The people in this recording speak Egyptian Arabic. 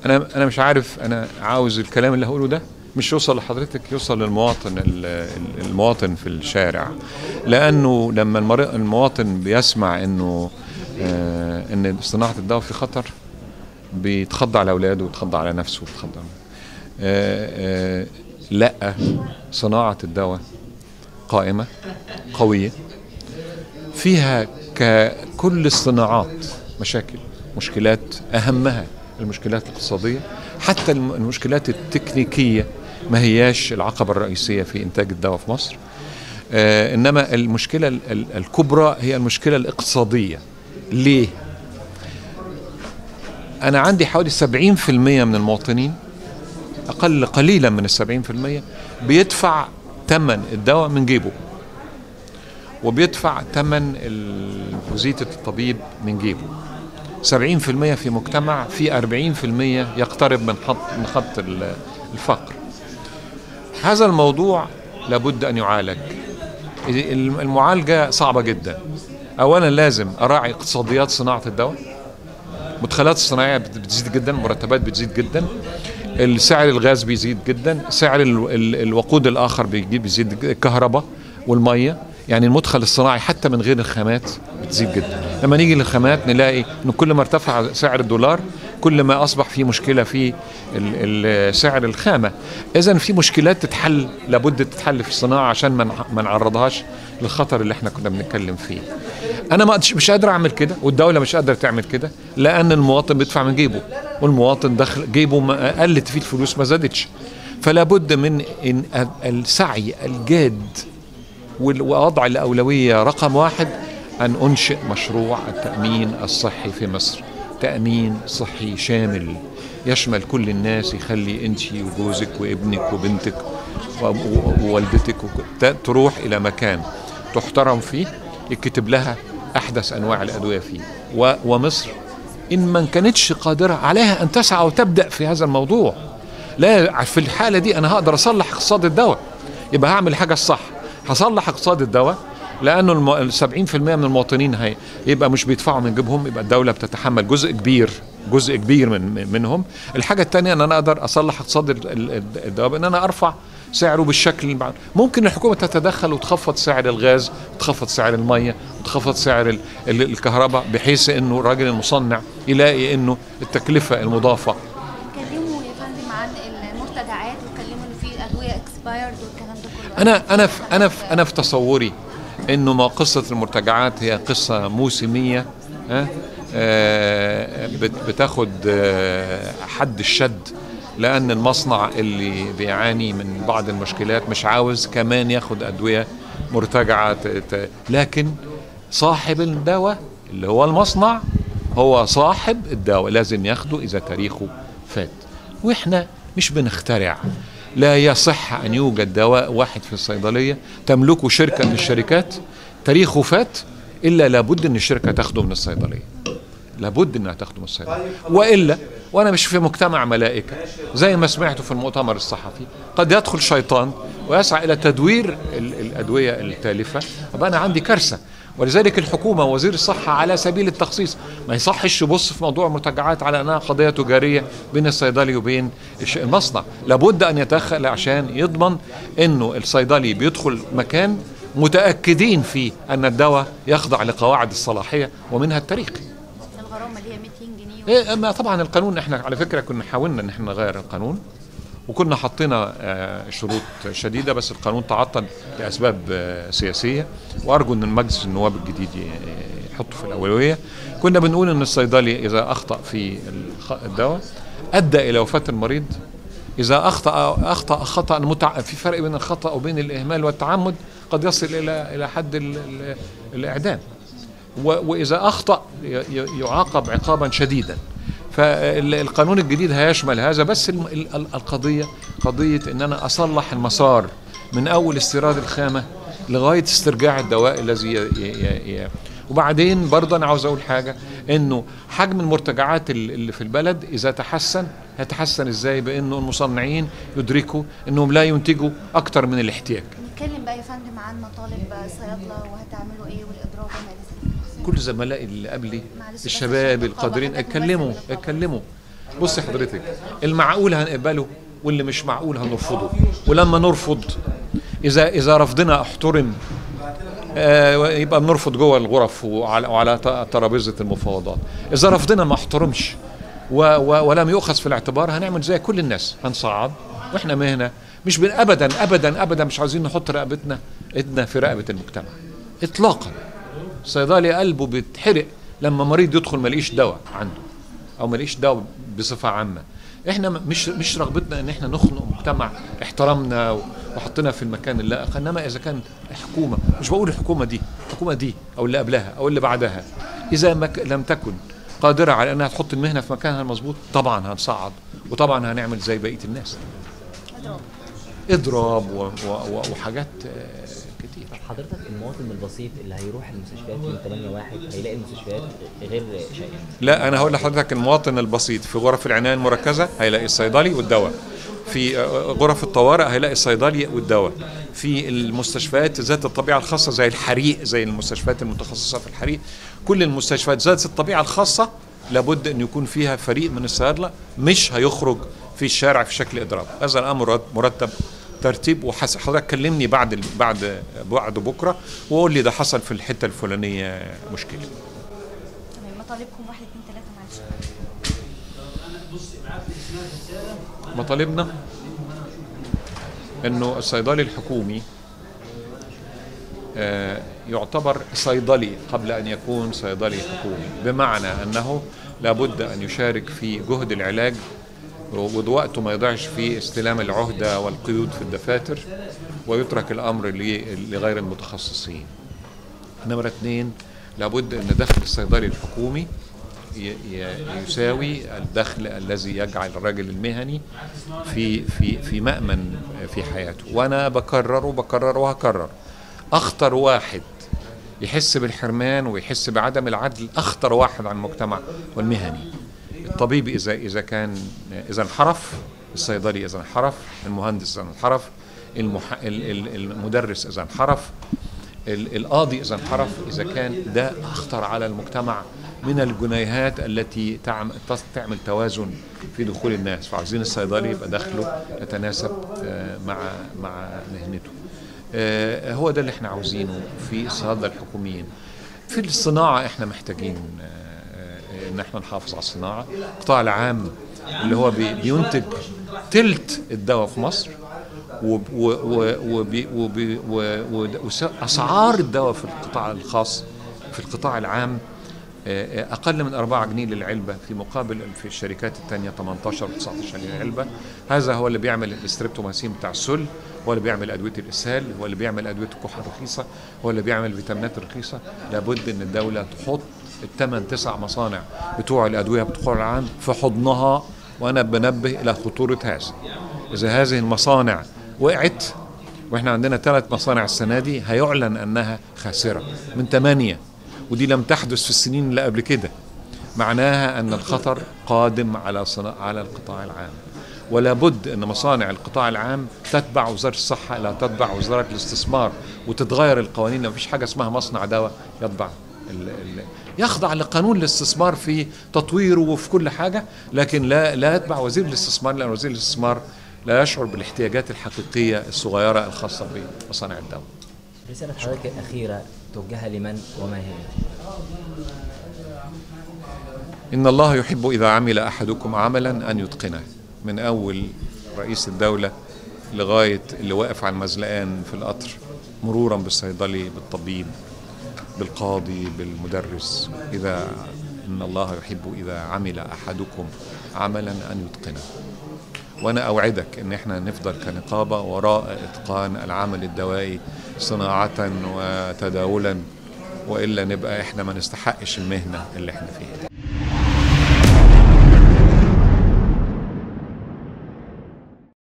انا انا مش عارف انا عاوز الكلام اللي هقوله ده مش يوصل لحضرتك يوصل للمواطن ال- ال- المواطن في الشارع لانه لما المر- المواطن بيسمع انه آه ان صناعه الدواء في خطر بيتخضى على اولاده ويتخضى على نفسه ويتخضى آه آه لا صناعه الدواء قائمه قويه فيها ككل الصناعات مشاكل مشكلات اهمها المشكلات الاقتصاديه حتى الم- المشكلات التكنيكيه ما هياش العقبه الرئيسيه في انتاج الدواء في مصر آه انما المشكله ال- ال- الكبرى هي المشكله الاقتصاديه ليه انا عندي حوالي 70% من المواطنين اقل قليلا من ال 70% بيدفع ثمن الدواء من جيبه وبيدفع ثمن ال- فيزيتة الطبيب من جيبه 70% في مجتمع في 40% يقترب من خط من خط ال- الفقر هذا الموضوع لابد ان يعالج ال- المعالجه صعبه جدا اولا لازم اراعي اقتصاديات صناعه الدواء المدخلات الصناعيه بت- بتزيد جدا المرتبات بتزيد جدا السعر الغاز بيزيد جدا سعر ال- ال- الوقود الاخر بيجي- بيزيد ج- الكهرباء والميه يعني المدخل الصناعي حتى من غير الخامات بتزيد جدا لما نيجي للخامات نلاقي ان كل ما ارتفع سعر الدولار كل ما اصبح في مشكله في ال- ال- سعر الخامه اذا في مشكلات تتحل لابد تتحل في الصناعه عشان ما نح- ما نعرضهاش للخطر اللي احنا كنا بنتكلم فيه انا ما قدش- مش قادر اعمل كده والدوله مش قادره تعمل كده لان المواطن بيدفع من جيبه والمواطن دخل جيبه ما قلت فيه الفلوس ما زادتش فلا بد من إن السعي الجاد وال- ووضع الأولوية رقم واحد أن أنشئ مشروع التأمين الصحي في مصر تأمين صحي شامل يشمل كل الناس يخلي أنت وجوزك وابنك وبنتك و- و- ووالدتك وك- ت- تروح إلى مكان تحترم فيه يكتب لها أحدث أنواع الأدوية فيه و- ومصر إن ما كانتش قادرة عليها أن تسعى وتبدأ في هذا الموضوع لا في الحالة دي أنا هقدر أصلح اقتصاد الدواء يبقى هعمل الحاجة الصح هصلح اقتصاد الدواء لانه الم- ال 70% من المواطنين هي يبقى مش بيدفعوا من جيبهم يبقى الدوله بتتحمل جزء كبير جزء كبير من من- منهم الحاجه الثانيه ان انا اقدر اصلح اقتصاد ال- ال- ال- الدواء بان انا ارفع سعره بالشكل المع- ممكن الحكومه تتدخل وتخفض سعر الغاز وتخفض سعر الميه وتخفض سعر ال- ال- الكهرباء بحيث انه الراجل المصنع يلاقي انه التكلفه المضافه اتكلموا يا فندم عن المرتجعات واتكلموا ان في ادويه اكسبايرد والكلام ده كله انا انا في انا في انا في تصوري انه ما قصه المرتجعات هي قصه موسميه ها آه، بت- بتاخد آه، حد الشد لان المصنع اللي بيعاني من بعض المشكلات مش عاوز كمان ياخد ادويه مرتجعه ت- ت- لكن صاحب الدواء اللي هو المصنع هو صاحب الدواء لازم ياخده اذا تاريخه فات واحنا مش بنخترع لا يصح ان يوجد دواء واحد في الصيدليه تملكه شركه من الشركات تاريخه فات الا لابد ان الشركه تاخده من الصيدليه لابد انها تاخده من الصيدليه والا وانا مش في مجتمع ملائكه زي ما سمعته في المؤتمر الصحفي قد يدخل شيطان ويسعى الى تدوير ال- الادويه التالفه يبقى انا عندي كارثه ولذلك الحكومه ووزير الصحه على سبيل التخصيص ما يصحش يبص في موضوع المرتجعات على انها قضيه تجاريه بين الصيدلي وبين الش- المصنع لابد ان يتدخل عشان يضمن انه الصيدلي بيدخل مكان متاكدين فيه ان الدواء يخضع لقواعد الصلاحيه ومنها التاريخ الغرامه اللي هي 200 جنيه إيه اما طبعا القانون احنا على فكره كنا حاولنا ان احنا نغير القانون وكنا حطينا آه، شروط شديده بس القانون تعطل لاسباب آه، سياسيه وارجو ان مجلس النواب الجديد ي- يحطه في الاولويه كنا بنقول ان الصيدلي اذا اخطا في الخ- الدواء ادى الى وفاه المريض اذا اخطا اخطا خطا متع... في فرق بين الخطا وبين الاهمال والتعمد قد يصل الى الى حد ال... ال... الاعدام و- واذا اخطا ي- ي- يعاقب عقابا شديدا فالقانون الجديد هيشمل هذا بس الم- ال- ال- القضيه قضيه ان انا اصلح المسار من اول استيراد الخامه لغايه استرجاع الدواء الذي ي- ي- ي- وبعدين برضه انا عاوز اقول حاجه انه حجم المرتجعات ال- اللي في البلد اذا تحسن هيتحسن ازاي بانه المصنعين يدركوا انهم لا ينتجوا اكتر من الاحتياج نتكلم بقى يا فندم عن مطالب صيادله وهتعملوا ايه والاضراب وما الى ذلك كل زملائي اللي قبلي معلش بس الشباب عشان القادرين نطلع حاجات اتكلموا مناسبة للطلبة. اتكلموا بصي حضرتك المعقول هنقبله واللي مش معقول هنرفضه ولما نرفض اذا اذا رفضنا احترم آه، يبقى بنرفض جوه الغرف وعلى, وعلى ت- ترابيزه المفاوضات اذا رفضنا ما احترمش و و ولم يؤخذ في الاعتبار هنعمل زي كل الناس هنصعد واحنا مهنه مش بن ابدا ابدا ابدا مش عايزين نحط رقبتنا ايدنا في رقبه المجتمع اطلاقا الصيدلي قلبه بيتحرق لما مريض يدخل ما لقيش دواء عنده او ما لقيش دواء بصفه عامه احنا م- مش مش رغبتنا ان احنا نخنق مجتمع احترمنا و- وحطينا في المكان اللائق انما اذا كانت الحكومه مش بقول الحكومه دي الحكومه دي او اللي قبلها او اللي بعدها اذا ما ك- لم تكن قادره على انها تحط المهنه في مكانها المظبوط طبعا هنصعد وطبعا هنعمل زي بقيه الناس اضراب اضراب و و و وحاجات آه، كتير طب حضرتك المواطن البسيط اللي هيروح المستشفيات يوم 8 واحد هيلاقي المستشفيات غير شائعة لا انا هقول لحضرتك المواطن البسيط في غرف العنايه المركزه هيلاقي الصيدلي والدواء في آه، غرف الطوارئ هيلاقي الصيدلي والدواء في المستشفيات ذات الطبيعه الخاصه زي الحريق زي المستشفيات المتخصصه في الحريق كل المستشفيات ذات الطبيعه الخاصه لابد ان يكون فيها فريق من الصيادله مش هيخرج في الشارع في شكل اضراب هذا الامر مرتب ترتيب وحس حضرتك كلمني بعد ال- بعد بعد بكره وقول لي ده حصل في الحته الفلانيه مشكله تمام مطالبكم واحد اتنين تلاته معلش مطالبنا انه الصيدلي الحكومي آه، يعتبر صيدلي قبل ان يكون صيدلي حكومي بمعنى انه لابد ان يشارك في جهد العلاج ووقته ما يضيعش في استلام العهده والقيود في الدفاتر ويترك الامر ل- لغير المتخصصين نمرة اثنين لابد ان دخل الصيدلي الحكومي ي- ي- يساوي الدخل الذي يجعل الراجل المهني في في في مأمن في حياته وانا بكرر وبكرر وهكرر اخطر واحد يحس بالحرمان ويحس بعدم العدل اخطر واحد على المجتمع والمهني الطبيب اذا اذا كان اذا انحرف الصيدلي اذا انحرف المهندس اذا انحرف المح... ال- ال- المدرس اذا انحرف ال- القاضي اذا انحرف اذا كان ده اخطر على المجتمع من الجنيهات التي تعم- تص- تعمل توازن في دخول الناس فعايزين الصيدلي يبقى دخله يتناسب آه، مع مع مهنته آه، هو ده اللي احنا عاوزينه في الصيادله الحكوميين في الصناعه احنا محتاجين آه، آه، ان احنا نحافظ على الصناعه القطاع العام اللي هو بي- بينتج تلت الدواء في مصر وب- و- و- وبي- وبي- و- و- واسعار الدواء في القطاع الخاص في القطاع العام آه، آه، اقل من 4 جنيه للعلبه في مقابل في الشركات الثانيه 18 و 19 للعلبه هذا هو اللي بيعمل الاستريبتوماسين بتاع السل هو اللي بيعمل ادويه الاسهال هو اللي بيعمل ادويه الكحه الرخيصه هو اللي بيعمل الفيتامينات الرخيصه لابد ان الدوله تحط الثمان تسع مصانع بتوع الادويه بتوع العام في حضنها وانا بنبه الى خطوره هذا اذا هذه المصانع وقعت واحنا عندنا ثلاث مصانع السنه دي هيعلن انها خاسره من ثمانيه ودي لم تحدث في السنين اللي قبل كده معناها ان الخطر قادم على صنا... على القطاع العام ولا بد ان مصانع القطاع العام تتبع وزاره الصحه لا تتبع وزاره الاستثمار وتتغير القوانين ما فيش حاجه اسمها مصنع دواء يتبع ال... ال... يخضع لقانون الاستثمار في تطويره وفي كل حاجه لكن لا لا يتبع وزير الاستثمار لان وزير الاستثمار لا يشعر بالاحتياجات الحقيقيه الصغيره الخاصه بمصانع الدواء رسالة حضرتك الأخيرة توجهها لمن وما هي؟ إن الله يحب إذا عمل أحدكم عملا أن يتقنه من أول رئيس الدولة لغاية اللي واقف على المزلقان في القطر مرورا بالصيدلي بالطبيب بالقاضي بالمدرس إذا إن الله يحب إذا عمل أحدكم عملا أن يتقنه وأنا أوعدك إن إحنا نفضل كنقابة وراء إتقان العمل الدوائي صناعة وتداولا وإلا نبقى إحنا ما نستحقش المهنة اللي إحنا فيها